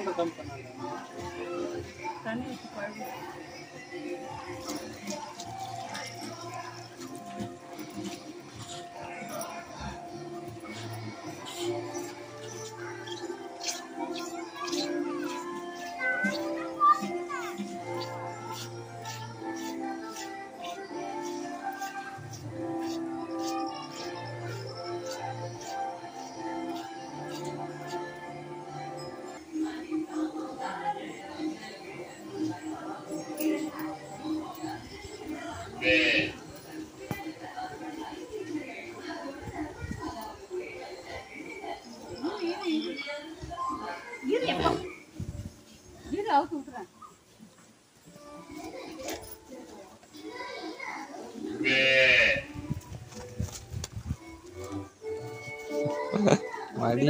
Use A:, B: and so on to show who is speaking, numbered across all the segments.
A: சவுண்டை கம் பண்ணாங்க
B: தண்ணி ஊற்றி குழம்பு இரு எப்போ இரு அவுத்து விட்டுறேன்
C: மடி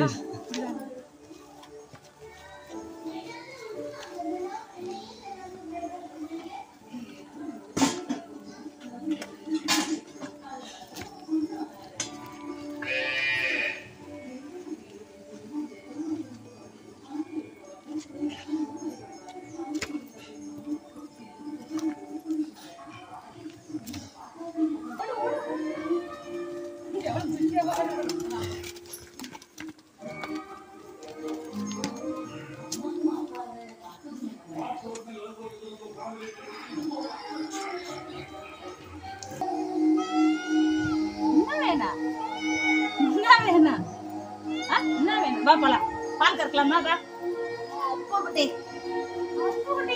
B: என்ன வேணாம் என்ன வேணாம் ஆ, என்ன வேணும் வா போலாம் பால் கறக்கலாமா வா அப்போ குட்டி அப்போ குட்டி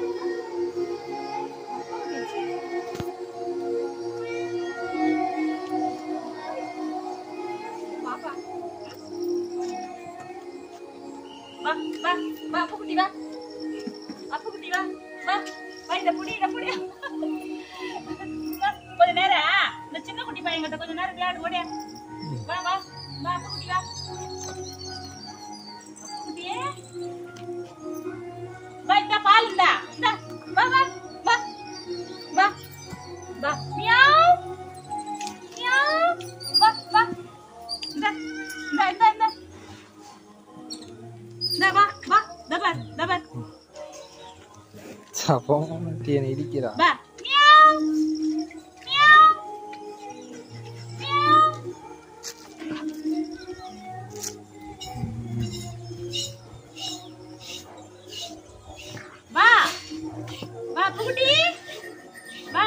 B: பாப்பா வா வா வா அப்போ குட்டி வா அப்போ குட்டி வா வா வா இந்த புடி இந்த புடி வா, கொஞ்ச நேரம் இந்த சின்ன குட்டி பையன்கிட்ட கொஞ்ச நேரம் விளையாடு ஓடியா வா வா வா அப்போ குட்டி வா அப்போ குட்டியே வா இந்த பால் இந்தா இந்தா வா வா வா வா வா மியாவ் மியாவ் வா வா இந்தா இந்தா இந்தா இந்தா இந்தா வா வா தபர் தபர்
C: சப்பம் என்னை இடிக்கிறா
B: வா மியாவ் மியாவ் மியாவ் வா வா புகுட்டி வா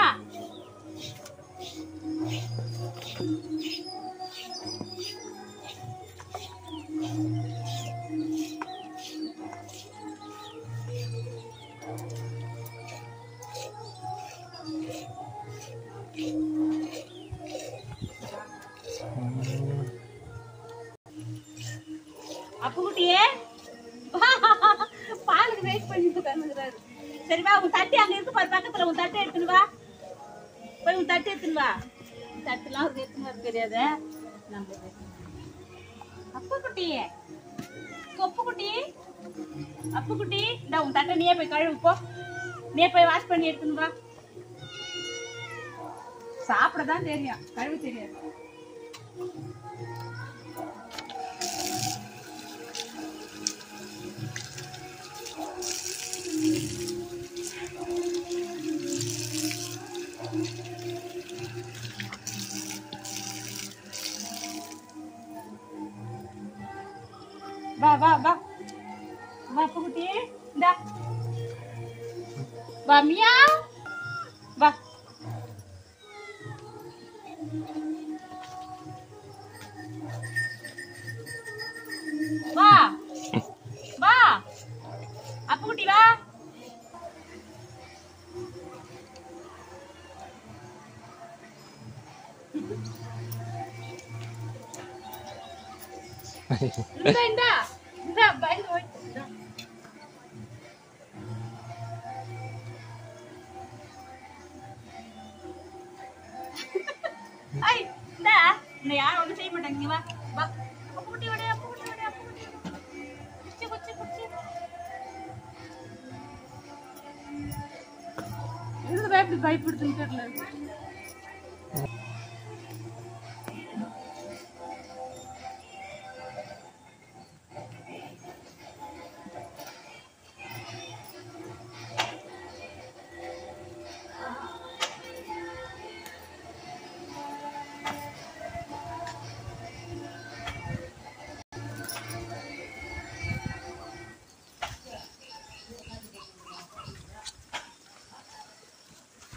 B: அப்புகுட்டியே பாலுக்கு வெயிட் பண்ணிட்டு உட்காந்துக்கிறாரு சரி வா உன் தட்டி அங்க இருக்கு பாரு பக்கத்துல உன் தட்டை எடுத்துன்னு வா போய் உன் தட்டை எடுத்துன்னு வா தட்டுலாம் ஒரு எடுத்துன்னு வர தெரியாத நம்ம அப்பு குட்டியே கொப்பு குட்டி அப்பு குட்டி இந்த உன் தட்டை நீயே போய் கழுவு போ நீயே போய் வாஷ் பண்ணி எடுத்துன்னு வா சாப்பிட தான் தெரியும் கழுவு தெரியாது வா வா வா வா புகுட்டி இந்தா வா மியா வா வா வா அப்புகுட்டி வா இந்த இந்த இந்த பயந்து போய் இந்தா. ஐ இந்தா இந்த யாரும் ஒன்றும் செய்ய மாட்டாங்க இங்க வா வா அப்பு குட்டி விடு அப்பு குட்டி விடு அப்பு குட்டி குச்சி குச்சி குச்சி எதுக்கு பயப்படு பயப்படுதுன்னு தெரியல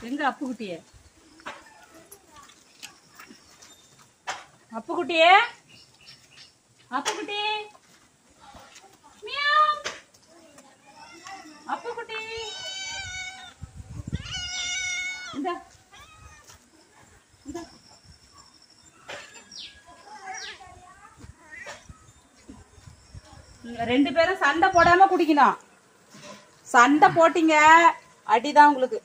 B: எங்க அப்புக்குட்டியே அப்புக்குட்டியே அப்புக்குட்டி மியாவ். அப்புக்குட்டி இந்தா இந்தா நீங்க ரெண்டு பேரும் சண்டை போடாம குடிக்கணும் சண்டை போட்டீங்க அடிதான் உங்களுக்கு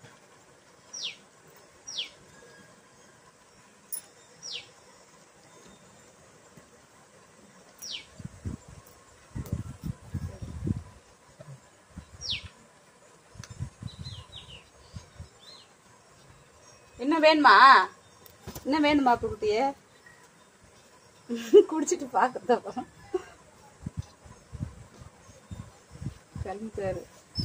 B: என்ன வேணுமா என்ன வேணுமா குட்டியே குடிச்சிட்டு பாக்கத்தான் கிளம்பிட்டாரு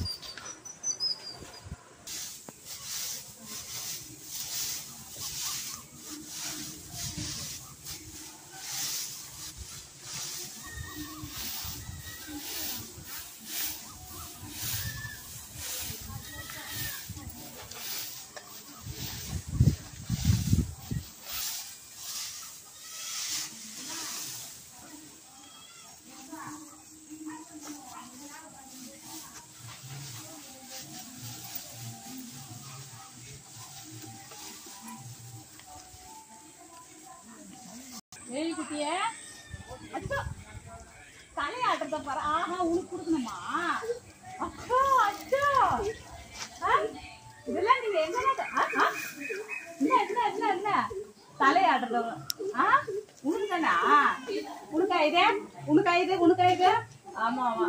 B: ஏய் குட்டியே அச்சோ தலையாட்டுறத பாரு ஆஹா உனக்கு கொடுக்கணுமா அச்சோ அச்சோ ஆ? இதெல்லாம் நீங்க எங்க ஆ ஆ? என்ன என்ன என்ன என்ன தலையாட்டுறது ஆ உனக்கு தானா உனக்கா இது உனக்கா இது உனக்கா இது ஆமா ஆமா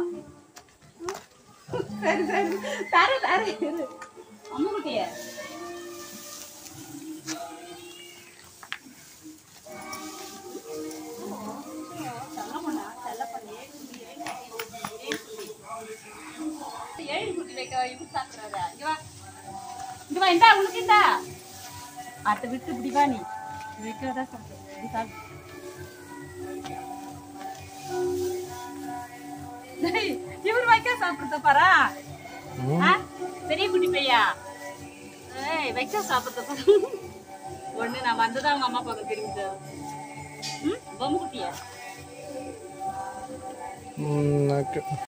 B: சரி சரி தர தர இரு அம்மா குட்டியே ஏழு குட்டி வைக்க இது சாப்பிடுறதா இங்க வா இங்க வா இந்தா உனக்கு இந்தா அத்தை விட்டு இப்படி வா நீ வைக்கிறதா சாப்பிடு இது சாப்பிடு டேய், இவர் வைக்க சாப்பிடுறத பாரா ஆ? பெரிய குட்டி பையா ஏய் வைக்க சாப்பிடுறத பாரு ஒண்ணு நான் வந்ததா அவங்க அம்மா பக்கம் தெரியுது ம் பொம்மை குட்டியா
C: ம், ஓகே